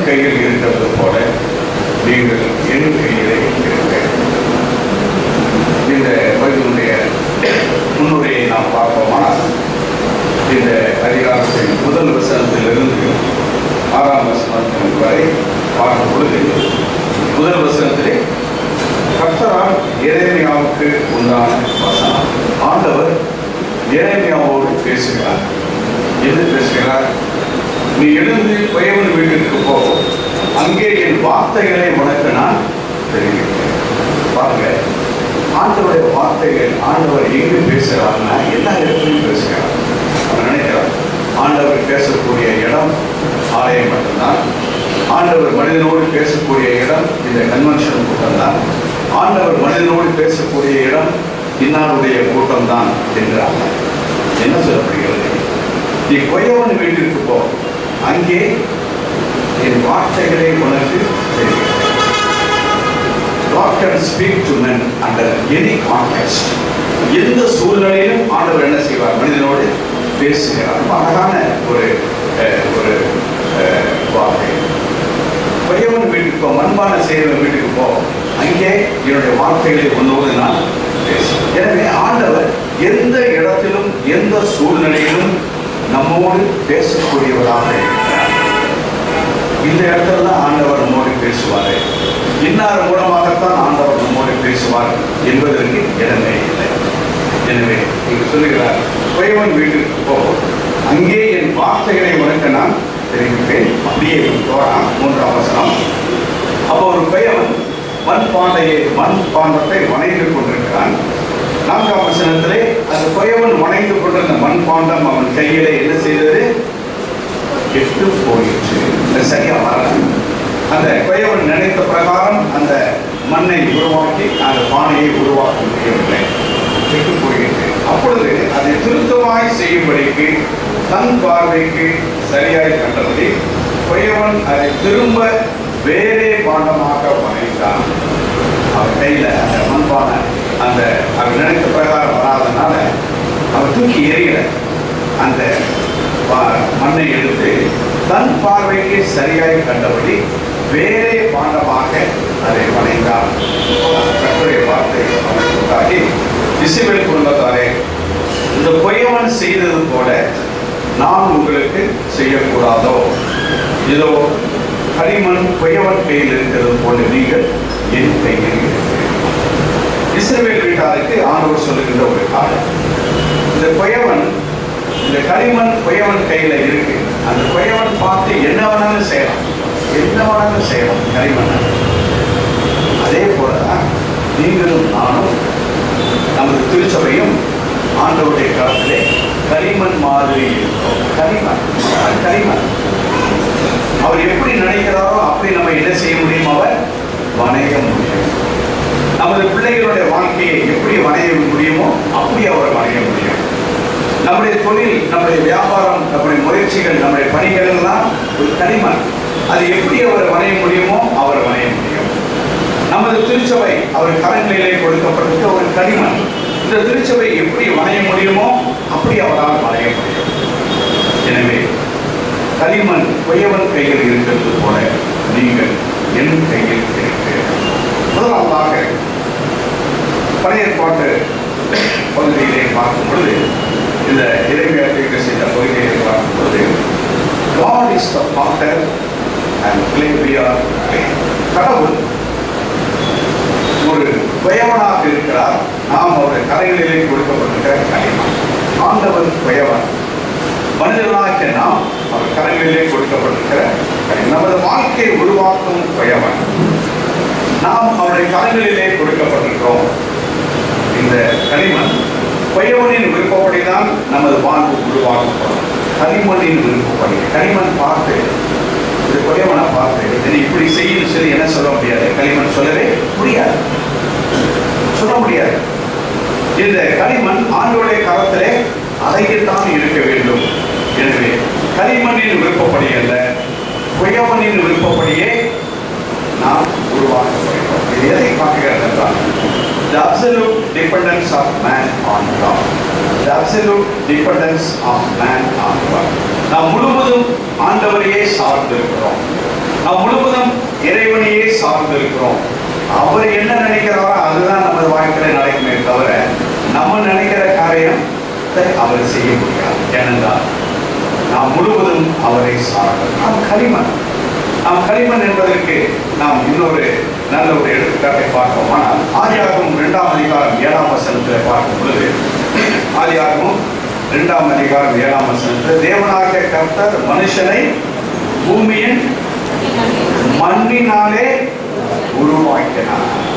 கையில் இருக்கிறது போல நீங்கள் என் கையிலே இருக்கிறீர்கள் இந்த பகுதியினுடைய முன்னுரையை நாம் பார்ப்போமானால் இந்த அதிகாரத்தின் முதல் வசனத்திலிருந்து ஆறாம் வசனத்தின் வரை பார்க்கும் பொழுது முதல் வசனத்திலே கர்த்தரால் எரேமியாவுக்கு உண்டான வசனம் ஆண்டவர் எரேமியாவோடு பேசுகிறார் என்ன பேசுகிறார் நீ எழுந்து பயவன் வீட்டிற்கு போ அங்கே என் வார்த்தைகளை உனக்கு நான் தெரிவிக்கிறேன் பாருங்க ஆண்டவருடைய வார்த்தைகள் ஆண்டவர் எங்கு பேசுகிறார்னா எல்லா இடத்துலையும் பேசுகிறார் அவன் நினைக்கிறார் ஆண்டவர் பேசக்கூடிய இடம் ஆலயம் மட்டும்தான் ஆண்டவர் மனிதனோடு பேசக்கூடிய இடம் இந்த கன்வென்ஷன் கூட்டம் தான் ஆண்டவர் மனிதனோடு பேசக்கூடிய இடம் இன்னாருடைய கூட்டம் தான் என்கிறார் என்ன சொல்லப்படுகிறது நீ கொய்யவன் வீட்டிற்கு போ அங்கே என் வார்த்தைகளை உனக்கு தெரியும் God can speak to men under any context. எந்த சூழ்நிலையிலும் ஆண்டவர் என்ன செய்வார் மனிதனோடு பேசுகிறார் ரொம்ப அழகான ஒரு அஹ், ஒரு அஹ், வார்த்தை பெரியவன் வீட்டுக்கு போ மண்பான செய்வன் வீட்டுக்கு போ அங்கே என்னுடைய வார்த்தைகளை உன்னோடு நான் பேசுவேன் எனவே ஆண்டவர் எந்த இடத்திலும் எந்த சூழ்நிலையிலும் நம்மோடு பேசக்கூடியவராக இருக்கிறார் இந்த இடத்துல தான் ஆண்டவர் நம்மோடு பேசுவார் இன்னார் மூலமாகத்தான் ஆண்டவர் நம்மோடு பேசுவார் என்பதற்கு இடமே இல்லை எனவே இங்கு சொல்லுகிறார் குயவன் வீட்டிற்கு போ அங்கே என் வார்த்தைகளை உனக்கு நான் தெரிவிப்பேன் அப்படியே தோறா மூன்றாம் வசனம் அப்போ ஒரு குயவன் மண் பாண்டையை மண் பாண்டத்தை வணைந்து கொண்டிருக்கிறான் நான்காம் வசனத்திலே அந்த குயவன் வணைந்து கொண்டிருந்த மண் பாண்டம் அவன் கையிலே என்ன செய்தது கெட்டு போயிற்று இந்த சரியா வரல அந்த குயவன் நினைத்த பிரகாரம் அந்த மண்ணை உருவாக்கி அந்த பானையை உருவாக்க முடியவில்லை கெட்டு போயிற்று அப்பொழுது அதை திருத்தமாய் செய்யும்படிக்கு தன் பார்வைக்கு சரியாய் கண்டபடி குயவன் அதை திரும்ப வேறே பாண்டமாக வரைந்தான் அவன் கையில அந்த மண்பானை அந்த அவன் நினைத்த பிரகாரம் வராதனால அவன் தூக்கி எறியல அந்த பா- மண்ணை எடுத்து தன் பார்வைக்கு சரியாய் கண்டபடி வேறே பாண்டமாக அதை வணைந்தான் கட்டுரை வார்த்தை அவனுக்கு உண்டாகி இசைவேல் குடும்பத்தாரே இந்த பொய்யவன் செய்தது போல நான் உங்களுக்கு செய்யக்கூடாதோ இதோ களிமண் பொய்யவன் கையில் இருக்கிறது போல நீங்கள் என் கையில் இருக்கிறீர்கள். இஸ்ரவேல் வீட்டாருக்கு ஆண்டவர் சொல்லுகின்ற ஒரு காலம் இந்த கொயவன் இந்த களிமண் கொயவன் கையில இருக்கு அந்த கொயவன் பார்த்து என்ன வேணாலும் செய்யலாம் என்ன வேணாலும் செய்யலாம் களிமண் அதே போலதான் நீங்களும் நானும் நமது திருச்சபையும் ஆண்டவருடைய காலத்திலே களிமண் மாதிரி இருக்கும் களிமண் அது களிமண் அவர் எப்படி நினைக்கிறாரோ அப்படி நம்ம என்ன செய்ய முடியும் அவர் வணைய முடியும் நமது பிள்ளைகளுடைய வாழ்க்கையை எப்படி வணைய முடியுமோ அப்படி அவர் வணைய முடியும் நம்முடைய தொழில் நம்முடைய வியாபாரம் நம்முடைய முயற்சிகள் நம்முடைய பணிகள் எல்லாம் ஒரு களிமண் அது எப்படி அவர் வணைய முடியுமோ அவர் வணைய முடியும் நமது திருச்சபை அவர் கரங்களிலே கொடுக்கப்பட்டிருக்க ஒரு களிமண் இந்த திருச்சபை எப்படி வணைய முடியுமோ அப்படி அவரால் வணைய முடியும் எனவே களிமண் கொய்யவன் கையில் இருக்கிறது போல நீங்கள் என் கையில் இருக்கிறீர்கள் முதலாவதாக பழைய ஏற்பாட்டு பகுதியிலே பார்க்கும் பொழுது இந்த இறைமையா தீர்க்க செய்த பகுதியை பார்க்கும் பொழுது God is the potter and clay we are clay. கடவுள் ஒரு குயவனாக இருக்கிறார் நாம் அவருடைய கரைகளிலே கொடுக்கப்பட்டிருக்கிற களிமண் ஆண்டவர் குயவன் மனிதர்களாகிய நாம் அவர் கரங்களிலே கொடுக்கப்பட்டிருக்கிற களிமண். நமது வாழ்க்கையை உருவாக்கும் குயவன் நாம் அவருடைய கரங்களிலே கொடுக்கப்பட்டிருக்கிறோம் இந்த களிமண் குயவனின் விருப்பப்படிதான் நமது வாழ்வு உருவாக்கப்படும் களிமண்ணின் விருப்பப்படி களிமண் பார்த்து இந்த குயவனை பார்த்து இதை இப்படி செய்யும் சொல்லி என்ன சொல்ல முடியாது களிமண் சொல்லவே முடியாது சொல்ல முடியாது இந்த களிமண் ஆண்டோடைய கரத்திலே அடங்கித்தான் இருக்க வேண்டும் எனவே களிமண்ணின் விருப்பப்படி அல்ல குயவனின் விருப்பப்படியே நாம் உருவாக்கப்படுகிறோம் இது எதை காட்டுகிறது என்றால் the absolute dependence of man on God the absolute dependence of man on God நாம் முழுவதும் ஆண்டவரையே சார்ந்திருக்கிறோம் நாம் முழுவதும் இறைவனையே சார்ந்திருக்கிறோம் அவர் என்ன நினைக்கிறாரோ அதுதான் நமது வாழ்க்கையில நடக்குமே தவிர நம்ம நினைக்கிற காரியத்தை அவர் செய்ய முடியாது ஏனென்றால் நாம் முழுவதும் அவரை சார்ந்து நாம் களிமண் நாம் களிமண் என்பதற்கு நாம் இன்னொரு நல்ல ஒரு எடுத்துக்காட்டை பார்ப்போமானால் ஆதியாகமும் இரண்டாம் அதிகாரம் ஏழாம் வசனத்தில் பார்க்கும் பொழுது ஆதியாகமும் இரண்டாம் அதிகாரம் ஏழாம் வசனத்தில் தேவனாகிய கர்த்தர் மனுஷனை பூமியின் மண்ணினாலே உருவாக்கினார்